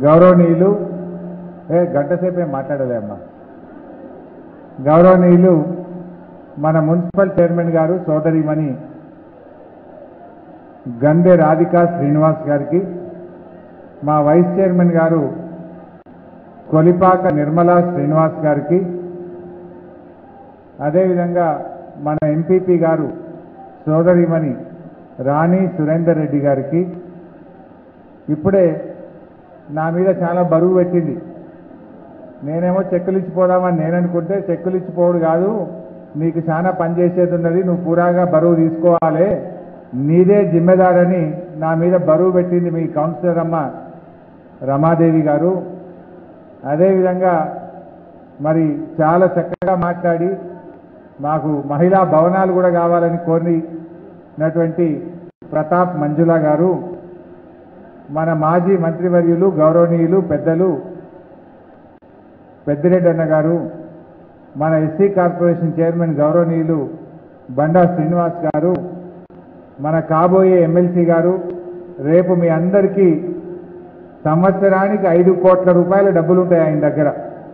గౌరవనీయులు ఏ గంట సేపే మాట్లాడలే అమ్మా గౌరవనీయులు మన మున్సిపల్ చైర్మన్ గారు సోదరిమణి గందె రాధికా శ్రీనివాస్ గారికి మా వైస్ చైర్మన్ గారు కొలిపాక నిర్మలా శ్రీనివాస్ గారికి అదేవిధంగా మన ఎంపీపీ గారు సోదరిమణి రాణి సురేందర్ రెడ్డి గారికి ఇప్పుడే నా మీద చాలా బరువు పెట్టింది నేనేమో చెక్కులు ఇచ్చిపోదామని నేను అనుకుంటే చెక్కులు ఇచ్చిపోవడు కాదు నీకు చాలా పని చేసేది ఉన్నది నువ్వు పూరాగా బరువు తీసుకోవాలి నీదే జిమ్మెదారని నా మీద బరువు పెట్టింది మీ కౌన్సిలర్ అమ్మ రమాదేవి గారు అదేవిధంగా మరి చాలా చక్కగా మాట్లాడి మాకు మహిళా భవనాలు కూడా కావాలని కోరినటువంటి ప్రతాప్ మంజుల గారు మన మాజీ మంత్రివర్యులు గౌరవనీయులు పెద్దలు పెద్దిరెడ్డి అన్న గారు మన ఎస్సీ కార్పొరేషన్ చైర్మన్ గౌరవనీయులు బండా శ్రీనివాస్ గారు మన కాబోయే ఎమ్మెల్సీ గారు రేపు మీ అందరికీ సంవత్సరానికి ఐదు కోట్ల రూపాయల డబ్బులు ఉంటాయి ఆయన దగ్గర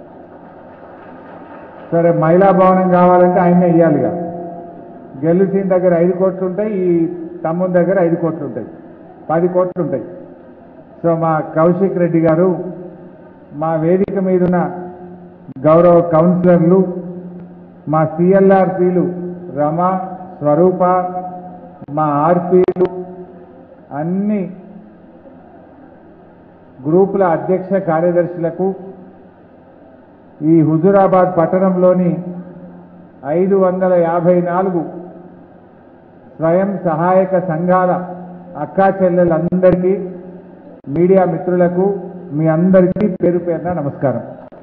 సరే మహిళా భవనం కావాలంటే ఆయనే ఇవ్వాలిగా గెలుసిన దగ్గర ఐదు కోట్లు ఉంటాయి ఈ తమ్ముని దగ్గర ఐదు కోట్లు ఉంటాయి పది కోట్లు ఉంటాయి సో మా కౌశిక్ రెడ్డి గారు మా వేదిక మీదున్న గౌరవ కౌన్సిలర్లు మా సిఎల్ఆర్పీలు రమ స్వరూప మా ఆర్పీలు అన్ని గ్రూపుల అధ్యక్ష కార్యదర్శులకు ఈ హుజురాబాద్ పట్టణంలోని ఐదు వందల యాభై నాలుగు స్వయం సహాయక సంఘాల అక్కా చెల్లెలందరికీ మీడియా మిత్రులకు మీ అందరికీ పేరు పేరున నమస్కారం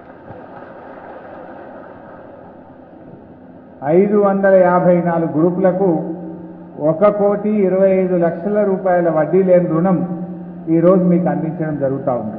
ఐదు వందల యాభై నాలుగు గ్రూపులకు ఒక కోటి ఇరవై ఐదు లక్షల రూపాయల వడ్డీ లేని రుణం ఈరోజు మీకు అందించడం జరుగుతూ ఉంది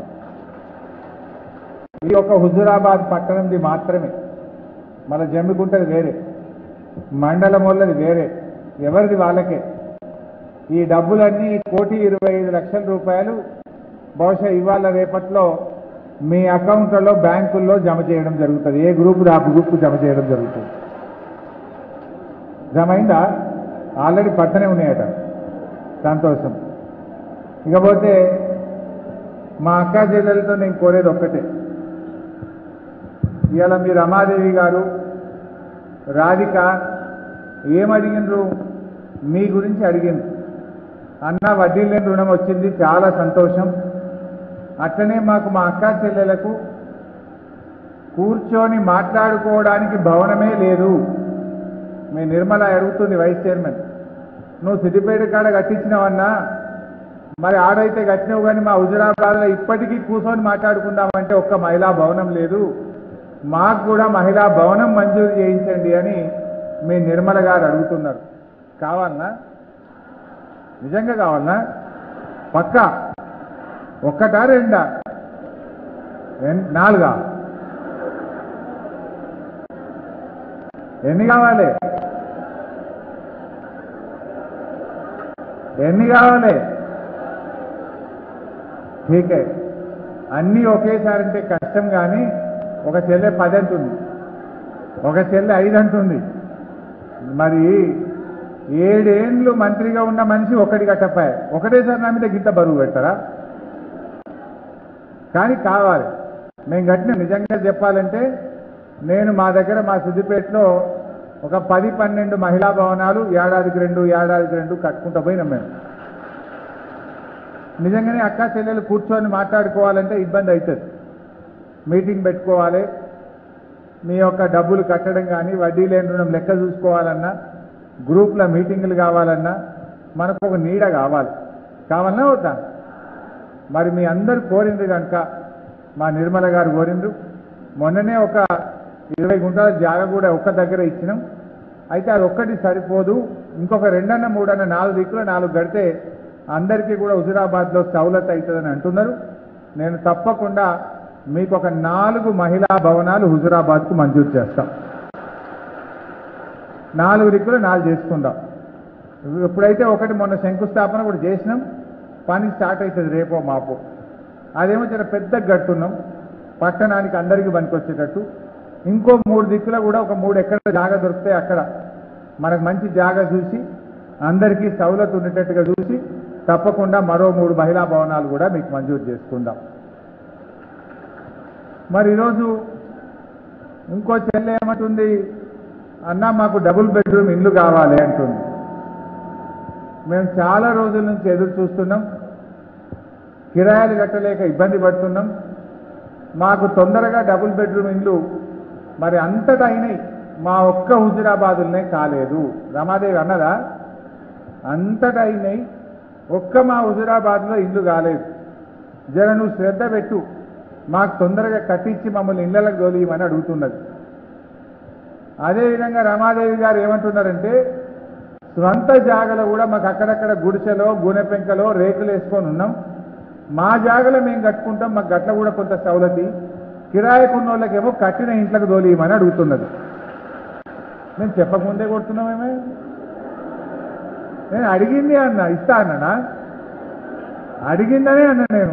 ఇది ఒక హుజురాబాద్ పట్టణంది మాత్రమే మన జమ్మికుంటది వేరే మండలం వాళ్ళది వేరే ఎవరిది వాళ్ళకే ఈ డబ్బులన్నీ కోటి ఇరవై ఐదు లక్షల రూపాయలు బహుశా ఇవాళ రేపట్లో మీ అకౌంట్లలో బ్యాంకుల్లో జమ చేయడం జరుగుతుంది ఏ గ్రూప్ ఆ గ్రూప్ జమ చేయడం జరుగుతుంది జమ అయిందా ఆల్రెడీ పక్కనే ఉన్నాయట సంతోషం ఇకపోతే మా అక్క చెల్లెలతో నేను కోరేది ఒక్కటే ఇవాళ మీ రమాదేవి గారు రాధిక ఏమడిగినరు మీ గురించి అడిగిండ్రు అన్న వడ్డీ లేని రుణం వచ్చింది చాలా సంతోషం అట్లనే మాకు మా అక్క చెల్లెలకు కూర్చొని మాట్లాడుకోవడానికి భవనమే లేదు మీ నిర్మల అడుగుతుంది వైస్ చైర్మన్ నువ్వు సిద్దిపేట కాడ కట్టించినావన్నా మరి ఆడైతే కట్టినావు కానీ మా హుజురాబాద్లో ఇప్పటికీ కూర్చొని మాట్లాడుకుందామంటే ఒక్క మహిళా భవనం లేదు మాకు కూడా మహిళా భవనం మంజూరు చేయించండి అని మీ నిర్మల గారు అడుగుతున్నారు కావాలనా నిజంగా కావాలనా పక్కా ఒక్కటా రెండా ఎన్- నాలుగా ఎన్ని కావాలి ఎన్ని కావాలి ఠీకే అన్నీ ఒకేసారి అంటే కష్టం కానీ ఒక చెల్లె పది అంటుంది ఒక చెల్లె ఐదు అంటుంది మరి ఏడేండ్లు మంత్రిగా ఉన్న మనిషి ఒకటి కట్టపాయ ఒకటేసారి నా మీద గింత బరువు పెడతారా కానీ కావాలి మేము కట్టిన నిజంగా చెప్పాలంటే నేను మా దగ్గర మా సిద్దిపేటలో ఒక పది పన్నెండు మహిళా భవనాలు ఏడాదికి రెండు ఏడాదికి రెండు కట్టుకుంటూ పోయినాం మేము నిజంగానే అక్క చెల్లెలు కూర్చొని మాట్లాడుకోవాలంటే ఇబ్బంది అవుతుంది మీటింగ్ పెట్టుకోవాలి మీ యొక్క డబ్బులు కట్టడం కానీ వడ్డీ లేని రుణం లెక్క చూసుకోవాలన్నా గ్రూప్ల మీటింగులు కావాలన్నా మనకు ఒక నీడ కావాలి కావాలన్నా వద్దా మరి మీ అందరు కోరిండ్రు కనుక మా నిర్మల గారు కోరిండ్రు మొన్ననే ఒక ఇరవై గుంటల జాగ కూడా ఒక్క దగ్గర ఇచ్చినాం అయితే అది ఒక్కటి సరిపోదు ఇంకొక రెండన్న మూడన్న నాలుగు దిక్కులు నాలుగు గడితే అందరికీ కూడా హుజురాబాద్లో సౌలత్ అవుతుందని అంటున్నారు నేను తప్పకుండా మీకు ఒక నాలుగు మహిళా భవనాలు హుజురాబాద్కు మంజూరు చేస్తాం నాలుగు దిక్కులు నాలుగు చేసుకుందాం ఇప్పుడైతే ఒకటి మొన్న శంకుస్థాపన కూడా చేసినాం పని స్టార్ట్ అవుతుంది రేపో మాపో అదేమో చాలా పెద్ద గట్టున్నాం పట్టణానికి అందరికీ పనికొచ్చేటట్టు ఇంకో మూడు దిక్కులో కూడా ఒక మూడు ఎక్కడ జాగా దొరికితే అక్కడ మనకు మంచి జాగా చూసి అందరికీ సౌలత్ ఉండేటట్టుగా చూసి తప్పకుండా మరో మూడు మహిళా భవనాలు కూడా మీకు మంజూరు చేసుకుందాం మరి ఈరోజు ఇంకో చెల్లె ఏమంటుంది అన్న మాకు డబుల్ బెడ్రూమ్ ఇల్లు కావాలి అంటుంది మేము చాలా రోజుల నుంచి ఎదురు చూస్తున్నాం కిరాయిలు కట్టలేక ఇబ్బంది పడుతున్నాం మాకు తొందరగా డబుల్ బెడ్రూమ్ ఇల్లు మరి అంతటా అయినాయి మా ఒక్క హుజురాబాదులనే కాలేదు రమాదేవి అన్నదా అంతటా అయినాయి ఒక్క మా హుజురాబాద్లో ఇల్లు కాలేదు జర నువ్వు శ్రద్ధ పెట్టు మాకు తొందరగా కట్టించి మమ్మల్ని ఇళ్లకు తోలియమని అడుగుతున్నది అదేవిధంగా రమాదేవి గారు ఏమంటున్నారంటే స్వంత జాగలో కూడా మాకు అక్కడక్కడ గుడిసెలో గునె పెంకలో రేకులు వేసుకొని ఉన్నాం మా జాగలో మేము కట్టుకుంటాం మాకు గట్ల కూడా కొంత సౌలతి కిరాయికున్న వాళ్ళకేమో కట్టిన ఇంట్లకు తోలియమని అడుగుతున్నది నేను చెప్పకముందే కొడుతున్నామేమే నేను అడిగింది అన్న ఇస్తా అన్నానా అడిగిందనే అన్నా నేను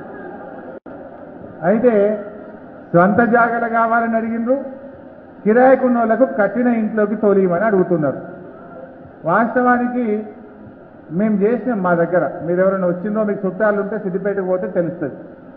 అయితే స్వంత జాగలు కావాలని అడిగిండ్రు కిరాయికున్న వాళ్ళకు కట్టిన ఇంట్లోకి తోలియమని అడుగుతున్నారు వాస్తవానికి మేము చేసినాం మా దగ్గర మీరు ఎవరైనా వచ్చిందో మీకు చుట్టాలు ఉంటే సిద్దిపేటకు పోతే తెలుస్తుంది